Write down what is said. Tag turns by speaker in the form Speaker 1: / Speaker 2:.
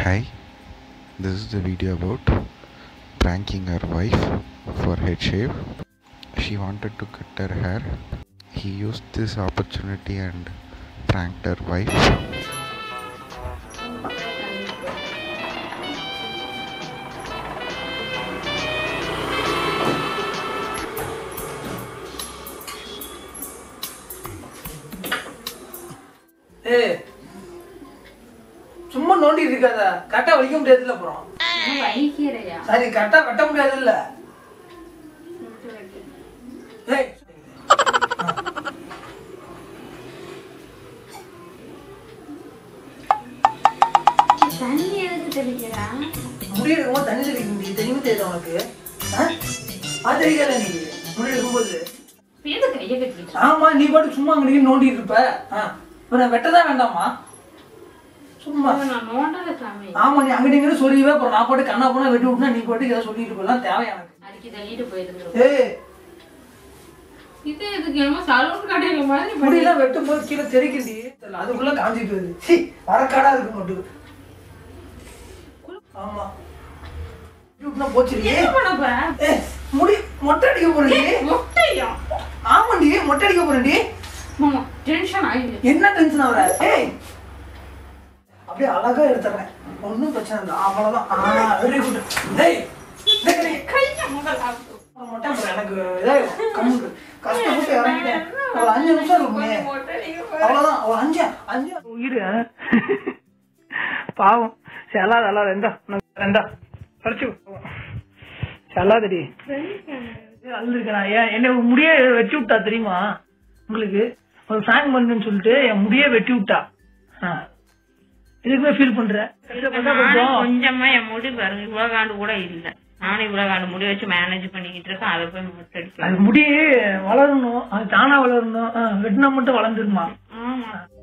Speaker 1: Hi, this is the video about pranking her wife for head shave. She wanted to cut her hair. He used this opportunity and pranked her wife.
Speaker 2: ஏய் சும்மா நோண்டிட்டு இருக்காத கரெக்டா வலிக்க முடியாதுல்ல அப்புறம்
Speaker 3: வலிக்கிறையா
Speaker 2: சரி கரெக்டா வெட்ட முடியாதுல்ல ஏய்
Speaker 3: தண்ணி எதுக்கு தெளிக்கிறா
Speaker 2: முடி எடுக்கும்போது தண்ணி தெளிக்க முடியும் தெரியுமா தெரியுது உனக்கு ஆ? அது தெரியல நீ முடி எடுக்கும்போது
Speaker 3: எது கையை கட்டிக்கிட்டு
Speaker 2: ஆமா நீ பாட்டு சும்மா அங்கே நோண்டிட்டு இருப்ப ஆ இப்போ நான் வெட்டதான் வேண்டாமா சும்மா
Speaker 3: நான் நோண்டல சாமி
Speaker 2: ஆமா நீ அங்கிட்ட இங்கிட்ட சொல்லிடுவே அப்புறம் நான் பாட்டு கண்ணா போனா வெட்டி விட்டுனா நீ பாட்டு ஏதாவது சொல்லிட்டு போகலாம் தேவை எனக்கு
Speaker 3: அடிக்கி தள்ளிட்டு போயிருந்தோம்
Speaker 2: ஏய்
Speaker 3: இது எதுக்கு என்னமோ சலூன் கடையில மாதிரி பண்ணி
Speaker 2: முடியெல்லாம் வெட்டும் போது கீழே தெரிக்கிண்டி அதுக்குள்ள காஞ்சிட்டு வருது சி வரக்காடா இருக்கு மட்டும் ஆமா வெட்டி விட்டுனா போச்சுடி
Speaker 3: என்ன பண்ண போற
Speaker 2: ஏய் முடி மொட்டை அடிக்க போறடி
Speaker 3: முட்டையா
Speaker 2: ஆமாண்டி மொட்டை அடிக்க போறடி
Speaker 3: மாமா டென்ஷன் ஆயிடுது
Speaker 2: என்ன டென்ஷன் ஆகுற ஏய் அப்படியே அழகா எடுத்துறேன் ஒன்றும் பிரச்சனை இல்லை அவ்வளோதான் ஆ வெரி குட் டேய் டேய், டேய்,
Speaker 3: கையை முதல்ல
Speaker 2: நான் மொட்டை போடுறேன். எனக்கு இதாயிடும் கம்முக்கு கஷ்டப்பட்டு இறங்கிட்டேன் ஒரு அஞ்சு நிமிஷம் இருக்குமே அவ்வளவுதான் ஒரு அஞ்சு அஞ்சு உயிர் பாவம் செல்லாத அல்லாத எந்தா எந்தா படிச்சு செல்லாதடி அழுதுருக்கா ஏன் என்ன முடிய வெட்டி விட்டா தெரியுமா உங்களுக்கு ஒரு ஃபேன் பண்ணுன்னு சொல்லிட்டு என் முடிய வெட்டி விட்டா ஆ. இதுக்குமே ஃபீல் பண்ற கஷ்டப்பட்டா கொஞ்சம்
Speaker 4: கொஞ்சமா என் முடி பாருங்க இவ்வளவு காண்டு கூட இல்ல நானும் இவ்வளவு காண்டு முடி வச்சு மேனேஜ் பண்ணிக்கிட்டு இருக்கேன் அதை போய் முட்டடிச்சு
Speaker 2: அது முடி வளரணும் அது தானா வளரணும் ஆ, வெட்டினா மட்டும் வளர்ந்துருமா
Speaker 4: ஆமா